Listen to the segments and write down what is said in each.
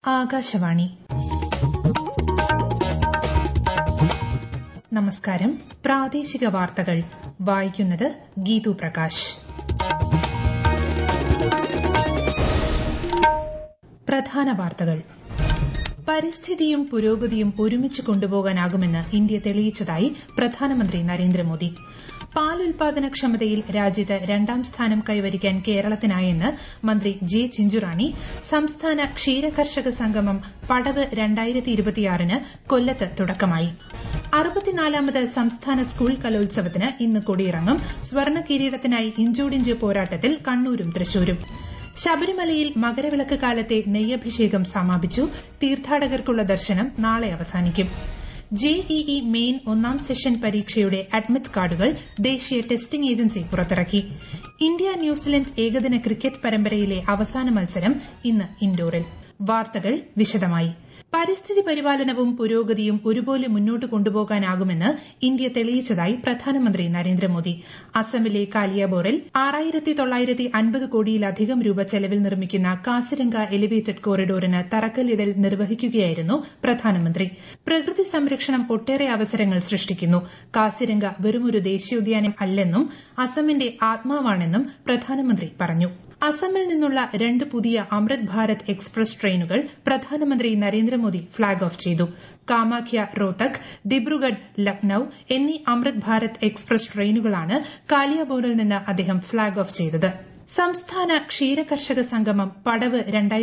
ആകാശവാണി നമസ്കാരം പ്രാദേശിക വാർത്തകൾ വായിക്കുന്നത് ഗീതു പ്രകാശ് പ്രധാന വാർത്തകൾ പരിസ്ഥിതിയും പുരോഗതിയും ഒരുമിച്ച് കൊണ്ടുപോകാനാകുമെന്ന് ഇന്ത്യ തെളിയിച്ചതായി പ്രധാനമന്ത്രി നരേന്ദ്രമോദി പാൽ ഉൽപാദനക്ഷമതയിൽ രാജ്യത്ത് രണ്ടാം സ്ഥാനം കൈവരിക്കാൻ കേരളത്തിനായെന്ന് മന്ത്രി ജെ ചിഞ്ചുറാണി സംസ്ഥാന ക്ഷീരകർഷക സംഗമം പടവ് ന് കൊല്ലത്ത് തുടക്കമായി അറുപത്തിനാലാമത് സംസ്ഥാന സ്കൂൾ കലോത്സവത്തിന് ഇന്ന് കൊടിയിറങ്ങും സ്വർണ്ണ കിരീടത്തിനായി ഇഞ്ചോടിഞ്ച് പോരാട്ടത്തിൽ കണ്ണൂരും തൃശൂരും ശബരിമലയിൽ മകരവിളക്ക് കാലത്തെ നെയ്യഭിഷേകം സമാപിച്ചു തീർത്ഥാടകർക്കുള്ള ദർശനം നാളെ അവസാനിക്കും ജെഇഇ മെയിൻ ഒന്നാം സെഷൻ പരീക്ഷയുടെ അഡ്മിറ്റ് കാർഡുകൾ ദേശീയ ടെസ്റ്റിംഗ് ഏജൻസി പുറത്തിറക്കി ഇന്ത്യ ന്യൂസിലൻഡ് ഏകദിന ക്രിക്കറ്റ് പരമ്പരയിലെ അവസാന മത്സരം ഇന്ന് ഇൻഡോറിൽ വാർത്തകൾ വിശദമായി പരിസ്ഥിതി പരിപാലനവും പുരോഗതിയും ഒരുപോലെ മുന്നോട്ട് കൊണ്ടുപോകാനാകുമെന്ന് ഇന്ത്യ തെളിയിച്ചതായി പ്രധാനമന്ത്രി നരേന്ദ്രമോദി അസമിലെ കാലിയാബോറിൽ ആറായിരത്തി തൊള്ളായിരത്തി അൻപത് കോടിയിലധികം രൂപ ചെലവിൽ നിർമ്മിക്കുന്ന കാസിരംഗ എലിവേറ്റഡ് കോറിഡോറിന് തറക്കല്ലിടൽ നിർവഹിക്കുകയായിരുന്നു പ്രധാനമന്ത്രി പ്രകൃതി സംരക്ഷണം ഒട്ടേറെ അവസരങ്ങൾ സൃഷ്ടിക്കുന്നു കാസിരംഗ വെറുമൊരു ദേശീയോദ്യാനം അല്ലെന്നും അസമിന്റെ ആത്മാവാണെന്നും പ്രധാനമന്ത്രി പറഞ്ഞു അസമിൽ നിന്നുള്ള രണ്ട് പുതിയ അമൃത് ഭാരത് എക്സ്പ്രസ് ട്രെയിനുകൾ പ്രധാനമന്ത്രി നരേന്ദ്രമോദി ഫ്ളാഗ് ഓഫ് ചെയ്തു കാമാഖ്യ റോത്തക് ദിബ്രുഗഡ് ലക്നൌ എന്നീ അമൃത് ഭാരത് എക്സ്പ്രസ് ട്രെയിനുകളാണ് കാലിയാബോറിൽ നിന്ന് അദ്ദേഹം ഫ്ളാഗ് ഓഫ് ചെയ്തത് സംസ്ഥാന ക്ഷീരകർഷക സംഗമം പടവ്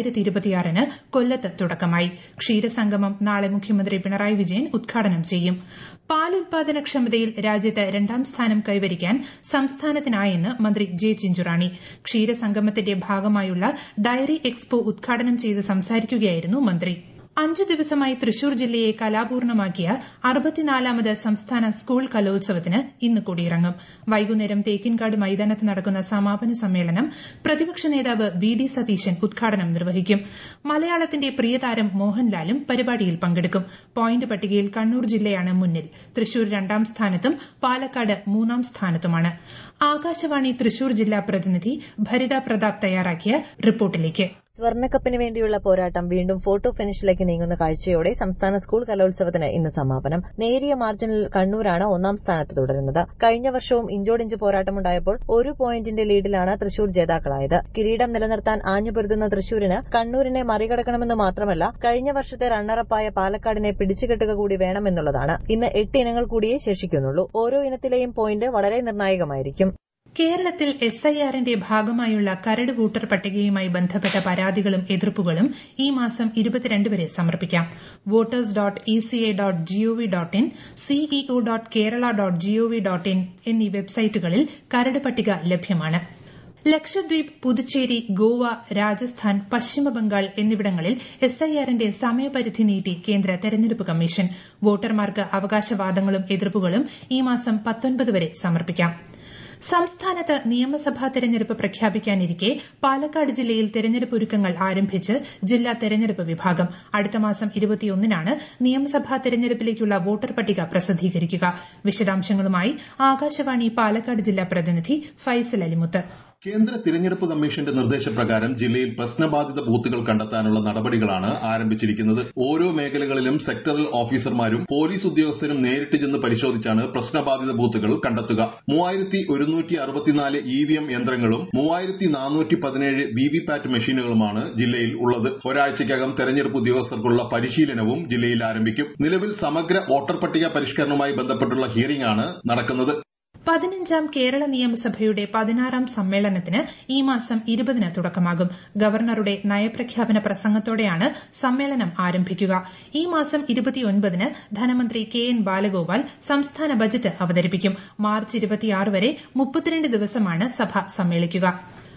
ന് കൊല്ലത്ത് തുടക്കമായി ക്ഷീരസംഗമം നാളെ മുഖ്യമന്ത്രി പിണറായി വിജയൻ ഉദ്ഘാടനം ചെയ്യും പാൽ ഉൽപാദനക്ഷമതയിൽ രാജ്യത്ത് രണ്ടാം സ്ഥാനം കൈവരിക്കാൻ സംസ്ഥാനത്തിനായെന്ന് മന്ത്രി ജെ ചിഞ്ചുറാണി ക്ഷീരസംഗമത്തിന്റെ ഭാഗമായുള്ള ഡയറി എക്സ്പോ ഉദ്ഘാടനം ചെയ്ത് സംസാരിക്കുകയായിരുന്നു മന്ത്രി അഞ്ചു ദിവസമായി തൃശൂർ ജില്ലയെ കലാപൂർണമാക്കിയ അറുപത്തിനാലാമത് സംസ്ഥാന സ്കൂൾ കലോത്സവത്തിന് ഇന്ന് കൊടിയിറങ്ങും വൈകുന്നേരം തേക്കിൻകാട് മൈതാനത്ത് നടക്കുന്ന സമാപന സമ്മേളനം പ്രതിപക്ഷ നേതാവ് വി ഡി സതീശൻ ഉദ്ഘാടനം നിർവഹിക്കും മലയാളത്തിന്റെ പ്രിയതാരം മോഹൻലാലും പരിപാടിയിൽ പങ്കെടുക്കും പോയിന്റ് പട്ടികയിൽ കണ്ണൂർ ജില്ലയാണ് മുന്നിൽ തൃശൂർ രണ്ടാം സ്ഥാനത്തും പാലക്കാട് മൂന്നാം സ്ഥാനത്തുമാണ് ആകാശവാണി തൃശൂർ ജില്ലാ പ്രതിനിധി ഭരിത പ്രതാപ് തയ്യാറാക്കിയ റിപ്പോർട്ടിലേക്ക് സ്വർണ്ണക്കപ്പിന് വേണ്ടിയുള്ള പോരാട്ടം വീണ്ടും ഫോട്ടോ ഫിനിഷിലേക്ക് നീങ്ങുന്ന കാഴ്ചയോടെ സംസ്ഥാന സ്കൂൾ കലോത്സവത്തിന് ഇന്ന് സമാപനം നേരിയ മാർജിനിൽ കണ്ണൂരാണ് ഒന്നാം സ്ഥാനത്ത് തുടരുന്നത് കഴിഞ്ഞ വർഷവും ഇഞ്ചോടിഞ്ച് പോരാട്ടമുണ്ടായപ്പോൾ ഒരു പോയിന്റിന്റെ ലീഡിലാണ് തൃശൂർ ജേതാക്കളായത് കിരീടം നിലനിർത്താൻ ആഞ്ഞുപൊരുതുന്ന തൃശൂരിന് കണ്ണൂരിനെ മറികടക്കണമെന്ന് മാത്രമല്ല കഴിഞ്ഞ വർഷത്തെ റണ്ണറപ്പായ പാലക്കാടിനെ പിടിച്ചുകെട്ടുക കൂടി വേണമെന്നുള്ളതാണ് ഇന്ന് എട്ട് ഇനങ്ങൾ കൂടിയേ ശേഷിക്കുന്നുള്ളൂ ഓരോ ഇനത്തിലെയും പോയിന്റ് വളരെ നിർണായകമായിരിക്കും കേരളത്തിൽ എസ് ഐ ആറിന്റെ ഭാഗമായുള്ള കരട് വോട്ടർ പട്ടികയുമായി ബന്ധപ്പെട്ട പരാതികളും എതിർപ്പുകളും ഈ മാസം ഇരുപത്തിരണ്ട് വരെ സമർപ്പിക്കാം voters dot E C I dot GOV dot in CEO dot Kerala dot GOV dot in എന്നീ വെബ്സൈറ്റുകളിൽ കരട് പട്ടിക ലഭ്യമാണ് ലക്ഷദ്വീപ് പുതുച്ചേരി ഗോവ രാജസ്ഥാൻ പശ്ചിമബംഗാൾ എന്നിവിടങ്ങളിൽ എസ് ഐ ആറിന്റെ സമയപരിധി നീട്ടി കേന്ദ്ര തെരഞ്ഞെടുപ്പ് കമ്മീഷൻ വോട്ടർമാർക്ക് അവകാശവാദങ്ങളും എതിർപ്പുകളും ഈ മാസം പത്തൊൻപത് വരെ സമർപ്പിക്കാം സംസ്ഥാനത്ത് നിയമസഭാ തെരഞ്ഞെടുപ്പ് പ്രഖ്യാപിക്കാനിരിക്കെ പാലക്കാട് ജില്ലയിൽ തെരഞ്ഞെടുപ്പ് ഒരുക്കങ്ങൾ ആരംഭിച്ച് ജില്ലാ തെരഞ്ഞെടുപ്പ് വിഭാഗം അടുത്ത മാസം ഇരുപത്തിയൊന്നിനാണ് നിയമസഭാ തെരഞ്ഞെടുപ്പിലേക്കുള്ള വോട്ടർ പട്ടിക പ്രസിദ്ധീകരിക്കുക വിശദാംശങ്ങളുമായി ആകാശവാണി പാലക്കാട് ജില്ലാ പ്രതിനിധി ഫൈസൽ അലിമുത്ത് കേന്ദ്ര തിരഞ്ഞെടുപ്പ് കമ്മീഷന്റെ നിർദ്ദേശപ്രകാരം ജില്ലയിൽ പ്രശ്നബാധിത ബൂത്തുകൾ കണ്ടെത്താനുള്ള നടപടികളാണ് ആരംഭിച്ചിരിക്കുന്നത് ഓരോ മേഖലകളിലും സെക്ടറൽ ഓഫീസർമാരും പോലീസ് ഉദ്യോഗസ്ഥരും നേരിട്ട് ചെന്ന് പരിശോധിച്ചാണ് പ്രശ്നബാധിത ബൂത്തുകൾ കണ്ടെത്തുക മൂവായിരത്തി ഒരുന്നൂറ്റി അറുപത്തിനാല് ഇ വി എം യന്ത്രങ്ങളും മൂവായിരത്തി നാനൂറ്റി പതിനേഴ് വി വി പാറ്റ് മെഷീനുകളുമാണ് ജില്ലയിൽ ഉള്ളത് ഒരാഴ്ചയ്ക്കകം തെരഞ്ഞെടുപ്പ് ഉദ്യോഗസ്ഥർക്കുള്ള പരിശീലനവും ജില്ലയിൽ ആരംഭിക്കും നിലവിൽ സമഗ്ര വോട്ടർ പട്ടിക പരിഷ്കരണവുമായി ബന്ധപ്പെട്ടുള്ള ഹിയറിംഗ് ആണ് നടക്കുന്നത് പതിനഞ്ചാം കേരള നിയമസഭയുടെ പതിനാറാം സമ്മേളനത്തിന് ഈ മാസം ഇരുപതിന് തുടക്കമാകും ഗവർണറുടെ നയപ്രഖ്യാപന പ്രസംഗത്തോടെയാണ് സമ്മേളനം ആരംഭിക്കുക ഈ മാസം ഇരുപത്തിയൊൻപതിന് ധനമന്ത്രി കെ എൻ ബാലഗോപാൽ സംസ്ഥാന ബജറ്റ് അവതരിപ്പിക്കും മാർച്ച് ഇരുപത്തിയാറ് വരെ മുപ്പത്തിരണ്ട് ദിവസമാണ് സഭ സമ്മേളിക്കുക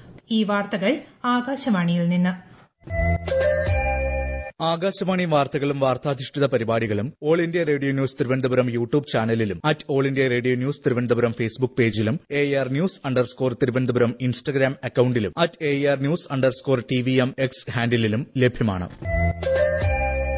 ഈ വാർത്തകൾ ആകാശവാണിയിൽ നിന്ന് ആകാശവാണി വാർത്തകളും വാർത്താധിഷ്ഠിത പരിപാടികളും All India Radio news Thiruvananthapuram YouTube ചാനലിലും at All India Radio news Thiruvananthapuram Facebook പേജിലും A R news underscore Thiruvananthapuram Instagram അക്കൌണ്ടിലും at A R news underscore T V M X ഹാൻഡിലും ലഭ്യമാണ്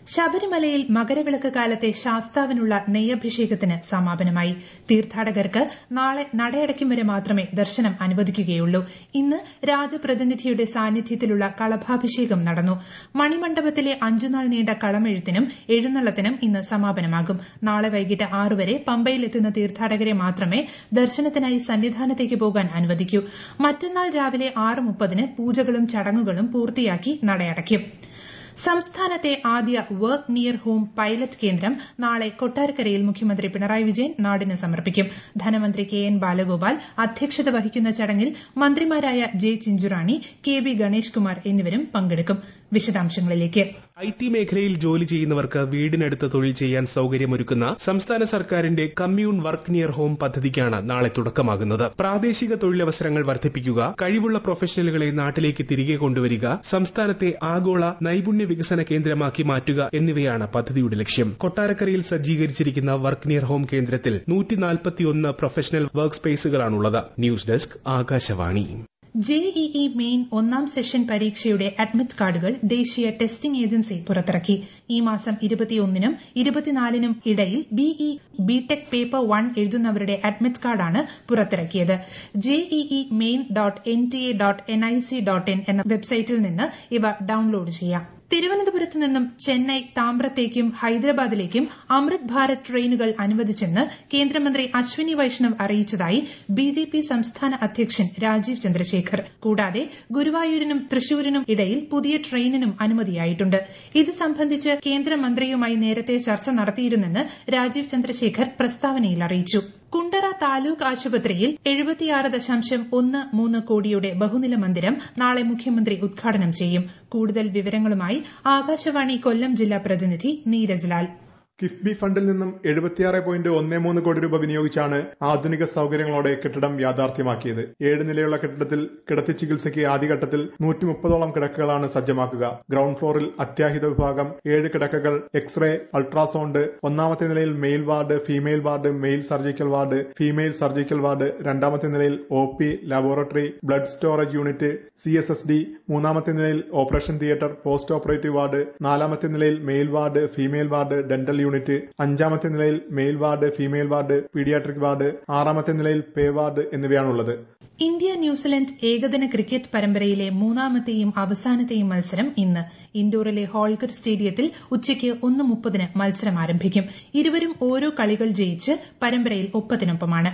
ശബരിമലയിൽ മകരവിളക്ക് കാലത്തെ ശാസ്താവിനുള്ള നെയ്യഭിഷേകത്തിന് സമാപനമായി തീർത്ഥാടകർക്ക് നാളെ നടയടയ്ക്കും വരെ മാത്രമേ ദർശനം അനുവദിക്കുകയുള്ളൂ ഇന്ന് രാജപ്രതിനിധിയുടെ സാന്നിധ്യത്തിലുള്ള കളഭാഭിഷേകം നടന്നു മണിമണ്ഡപത്തിലെ അഞ്ചുനാൾ നീണ്ട കളമെഴുത്തിനും എഴുന്നള്ളത്തിനും ഇന്ന് സമാപനമാകും നാളെ വൈകിട്ട് ആറ് വരെ പമ്പയിലെത്തുന്ന തീർത്ഥാടകരെ മാത്രമേ ദർശനത്തിനായി സന്നിധാനത്തേക്ക് പോകാൻ അനുവദിക്കൂ മറ്റന്നാൾ രാവിലെ ആറ് മുപ്പതിന് പൂജകളും ചടങ്ങുകളും പൂർത്തിയാക്കി നടയടയ്ക്കും സംസ്ഥാനത്തെ ആദ്യ വർക്ക് നിയർ ഹോം പൈലറ്റ് കേന്ദ്രം നാളെ കൊട്ടാരക്കരയിൽ മുഖ്യമന്ത്രി പിണറായി വിജയൻ നാടിന് സമർപ്പിക്കും ധനമന്ത്രി കെ എൻ ബാലഗോപാൽ അധ്യക്ഷത വഹിക്കുന്ന ചടങ്ങിൽ മന്ത്രിമാരായ J Chinchurani K B Ganesh Kumar എന്നിവരും പങ്കെടുക്കും വിശദാംശങ്ങളിലേക്ക് ഐ ടി മേഖലയിൽ ജോലി ചെയ്യുന്നവർക്ക് വീടിനടുത്ത് തൊഴിൽ ചെയ്യാൻ സൌകര്യമൊരുക്കുന്ന സംസ്ഥാന സർക്കാരിന്റെ കമ്മ്യൂൺ വർക്ക് നിയർ ഹോം പദ്ധതിക്കാണ് നാളെ തുടക്കമാകുന്നത് പ്രാദേശിക തൊഴിലവസരങ്ങൾ വർദ്ധിപ്പിക്കുക കഴിവുള്ള പ്രൊഫഷണലുകളെ നാട്ടിലേക്ക് തിരികെ കൊണ്ടുവരിക സംസ്ഥാനത്തെ ആഗോള നൈപുണ്യ വികസന കേന്ദ്രമാക്കി മാറ്റുക എന്നിവയാണ് പദ്ധതിയുടെ ലക്ഷ്യം കൊട്ടാരക്കരയിൽ സജ്ജീകരിച്ചിരിക്കുന്ന വർക്ക് നിയർ ഹോം കേന്ദ്രത്തിൽ നൂറ്റിനാൽപ്പത്തിയൊന്ന് പ്രൊഫഷണൽ വർക്ക് സ്പേസുകളാണുള്ളത് news desk Akashvani JEE main ഒന്നാം സെഷൻ പരീക്ഷയുടെ അഡ്മിറ്റ് കാർഡുകൾ ദേശീയ ടെസ്റ്റിംഗ് ഏജൻസി പുറത്തിറക്കി ഈ മാസം ഇരുപത്തിയൊന്നിനും ഇരുപത്തിനാലിനും ഇടയിൽ ബിഇ ബിടെക് പേപ്പർ വൺ എഴുതുന്നവരുടെ അഡ്മിറ്റ് കാർഡാണ് പുറത്തിറക്കിയത് JEE main dot N T A dot N I C dot in എന്ന വെബ്സൈറ്റിൽ നിന്ന് ഇവ ഡൌൺലോഡ് ചെയ്യാം തിരുവനന്തപുരത്ത് നിന്നും ചെന്നൈ താമ്രത്തേക്കും ഹൈദരാബാദിലേക്കും അമൃത് ഭാരത് ട്രെയിനുകൾ അനുവദിച്ചെന്ന് കേന്ദ്രമന്ത്രി അശ്വിനി വൈഷ്ണവ് അറിയിച്ചതായി ബിജെപി സംസ്ഥാന അധ്യക്ഷൻ രാജീവ് ചന്ദ്രശേഖർ കൂടാതെ ഗുരുവായൂരിനും തൃശൂരിനും ഇടയിൽ പുതിയ ട്രെയിനിനും അനുമതിയായിട്ടുണ്ട് ഇത് സംബന്ധിച്ച് കേന്ദ്രമന്ത്രിയുമായി നേരത്തെ ചർച്ച നടത്തിയിരുന്നെന്ന് രാജീവ് ചന്ദ്രശേഖർ പ്രസ്താവനയിൽ അറിയിച്ചു കുണ്ടറ താലൂക്ക് ആശുപത്രിയിൽ എഴുപത്തിയാറ് ദശാംശം ഒന്ന് മൂന്ന് കോടിയുടെ ബഹുനില മന്ദിരം നാളെ മുഖ്യമന്ത്രി ഉദ്ഘാടനം ചെയ്യും കൂടുതൽ വിവരങ്ങളുമായി ആകാശവാണി കൊല്ലം ജില്ലാ പ്രതിനിധി നീരജ് ലാൽ കിഫ്ബി ഫണ്ടിൽ നിന്നും എഴുപത്തിയാറ് പോയിന്റ് ഒന്ന് മൂന്ന് കോടി രൂപ വിനിയോഗിച്ചാണ് ആധുനിക സൌകര്യങ്ങളോടെ കെട്ടിടം യാഥാർത്ഥ്യമാക്കിയത് ഏഴ് നിലയുള്ള കെട്ടിടത്തിൽ കിടത്തി ചികിത്സയ്ക്ക് ആദ്യഘട്ടത്തിൽ നൂറ്റി മുപ്പതോളം കിടക്കകളാണ് സജ്ജമാക്കുക ഗ്രൌണ്ട് ഫ്ലോറിൽ അത്യാഹിത വിഭാഗം ഏഴ് കിടക്കകൾ എക്സ്റേ അൾട്രാസൗണ്ട് ഒന്നാമത്തെ നിലയിൽ male ward female ward male surgical ward female surgical ward രണ്ടാമത്തെ നിലയിൽ O P laboratory blood storage unit C S S D മൂന്നാമത്തെ നിലയിൽ operation theatre post operative ward നാലാമത്തെ നിലയിൽ male ward female ward dental unit അഞ്ചാമത്തെ നിലയിൽ male ward female ward paediatric ward ആറാമത്തെ നിലയിൽ പേ വാർഡ് എന്നിവയാണുള്ളത് ഇന്ത്യ ന്യൂസിലൻഡ് ഏകദിന ക്രിക്കറ്റ് പരമ്പരയിലെ മൂന്നാമത്തെയും അവസാനത്തെയും മത്സരം ഇന്ന് ഇൻഡോറിലെ ഹോൾക്കർ സ്റ്റേഡിയത്തിൽ ഉച്ചയ്ക്ക് ഒന്ന് മുപ്പതിന് മത്സരം ആരംഭിക്കും ഇരുവരും ഓരോ കളികൾ ജയിച്ച് പരമ്പരയിൽ ഒപ്പത്തിനൊപ്പമാണ്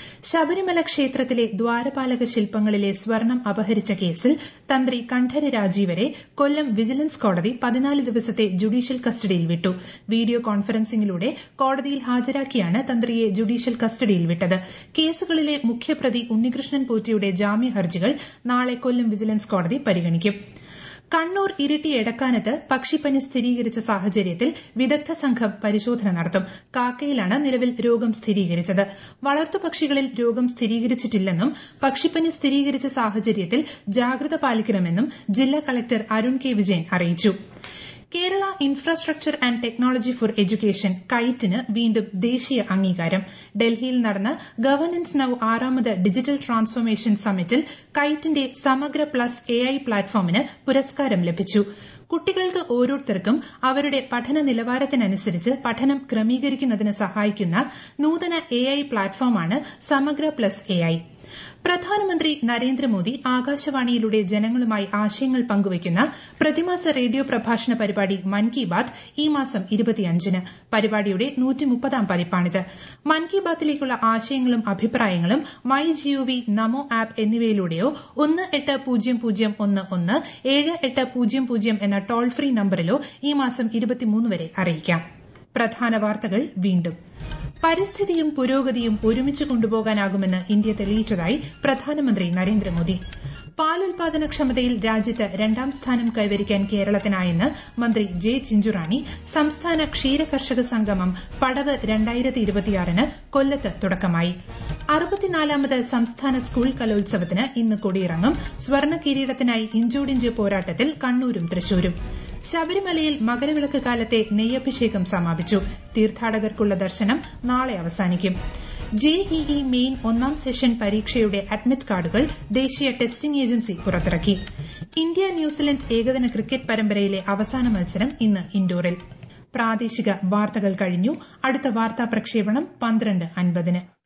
ശബരിമല ക്ഷേത്രത്തിലെ ദ്വാരപാലക ശില്പങ്ങളിലെ സ്വർണം അപഹരിച്ച കേസിൽ തന്ത്രി കണ്ഠര രാജീവരെ കൊല്ലം വിജിലൻസ് കോടതി പതിനാല് ദിവസത്തെ ജുഡീഷ്യൽ കസ്റ്റഡിയിൽ വിട്ടു വീഡിയോ കോൺഫറൻസിംഗിലൂടെ കോടതിയിൽ ഹാജരാക്കിയാണ് തന്ത്രിയെ ജുഡീഷ്യൽ കസ്റ്റഡിയിൽ വിട്ടത് കേസുകളിലെ മുഖ്യപ്രതി ഉണ്ണികൃഷ്ണൻ പോറ്റിയുടെ ജാമ്യ ഹർജികൾ നാളെ കൊല്ലം വിജിലൻസ് കോടതി പരിഗണിക്കും കണ്ണൂർ ഇരിട്ടി എടക്കാനത്ത് പക്ഷിപ്പനി സ്ഥിരീകരിച്ച സാഹചര്യത്തിൽ വിദഗ്ധ സംഘം പരിശോധന നടത്തും കാക്കയിലാണ് നിലവിൽ രോഗം സ്ഥിരീകരിച്ചത് വളർത്തുപക്ഷികളിൽ രോഗം സ്ഥിരീകരിച്ചിട്ടില്ലെന്നും പക്ഷിപ്പനി സ്ഥിരീകരിച്ച സാഹചര്യത്തിൽ ജാഗ്രത പാലിക്കണമെന്നും ജില്ലാ കളക്ടർ അരുൺ കെ വിജയൻ അറിയിച്ചു Kerala infrastructure and technology for education കൈറ്റിന് വീണ്ടും ദേശീയ അംഗീകാരം ഡൽഹിയിൽ നടന്ന ഗവർണൻസ് നൌ ആറാമത് ഡിജിറ്റൽ ട്രാൻസ്ഫോർമേഷൻ സമ്മിറ്റിൽ കൈറ്റിന്റെ സമഗ്ര പ്ലസ് എ ഐ പ്ലാറ്റ്ഫോമിന് പുരസ്കാരം ലഭിച്ചു കുട്ടികൾക്ക് ഓരോരുത്തർക്കും അവരുടെ പഠന നിലവാരത്തിനനുസരിച്ച് പഠനം ക്രമീകരിക്കുന്നതിന് സഹായിക്കുന്ന നൂതന എ ഐ പ്ലാറ്റ്ഫോമാണ് സമഗ്ര പ്ലസ് എ ഐ പ്രധാനമന്ത്രി നരേന്ദ്രമോദി ആകാശവാണിയിലൂടെ ജനങ്ങളുമായി ആശയങ്ങൾ പങ്കുവയ്ക്കുന്ന പ്രതിമാസ റേഡിയോ പ്രഭാഷണ പരിപാടി മൻ കി ബാത് ഈ മാസം ഇരുപത്തിയഞ്ചിന് പരിപാടിയുടെ നൂറ്റിമുപ്പതാം പതിപ്പാണിത് മൻ കി ബാത്തിലേക്കുള്ള ആശയങ്ങളും അഭിപ്രായങ്ങളും മൈ ജിഒവി നമോ ആപ്പ് എന്നിവയിലൂടെയോ ഒന്ന് എട്ട് പൂജ്യം പൂജ്യം ഒന്ന് ഒന്ന് ഏഴ് എട്ട് പൂജ്യം പൂജ്യം എന്ന ടോൾ ഫ്രീ നമ്പറിലോ ഈ മാസം ഇരുപത്തിമൂന്ന് വരെ അറിയിക്കാം പ്രധാന വാർത്തകൾ വീണ്ടും പരിസ്ഥിതിയും പുരോഗതിയും ഒരുമിച്ച് കൊണ്ടുപോകാനാകുമെന്ന് ഇന്ത്യ തെളിയിച്ചതായി പ്രധാനമന്ത്രി നരേന്ദ്രമോദി പാലുൽപാദനക്ഷമതയിൽ രാജ്യത്ത് രണ്ടാം സ്ഥാനം കൈവരിക്കാൻ കേരളത്തിനായെന്ന് മന്ത്രി ജെ ചിഞ്ചുറാണി സംസ്ഥാന ക്ഷീര കർഷക സംഗമം പടവ് രണ്ടായിരത്തി ഇരുപത്തിയാറിന് കൊല്ലത്ത് തുടക്കമായി അറുപത്തിനാലാമത് സംസ്ഥാന സ്കൂൾ കലോത്സവത്തിന് ഇന്ന് കൊടിയിറങ്ങും സ്വർണ്ണ കിരീടത്തിനായി ഇഞ്ചോടിഞ്ച് പോരാട്ടത്തിൽ കണ്ണൂരും തൃശൂരും ശബരിമലയിൽ മകരവിളക്ക് കാലത്തെ നെയ്യഭിഷേകം സമാപിച്ചു തീർത്ഥാടകർക്കുള്ള ദർശനം നാളെ അവസാനിക്കും ജെഇഇ മെയിൻ ഒന്നാം സെഷൻ പരീക്ഷയുടെ അഡ്മിറ്റ് കാർഡുകൾ ദേശീയ ടെസ്റ്റിംഗ് ഏജൻസി പുറത്തിറക്കി ഇന്ത്യ ന്യൂസിലൻഡ് ഏകദിന ക്രിക്കറ്റ് പരമ്പരയിലെ അവസാന മത്സരം ഇന്ന് ഇൻഡോറിൽ പ്രാദേശിക വാർത്തകൾ കഴിഞ്ഞു അടുത്ത വാർത്താ പ്രക്ഷേപണം പന്ത്രണ്ട് അൻപതിന്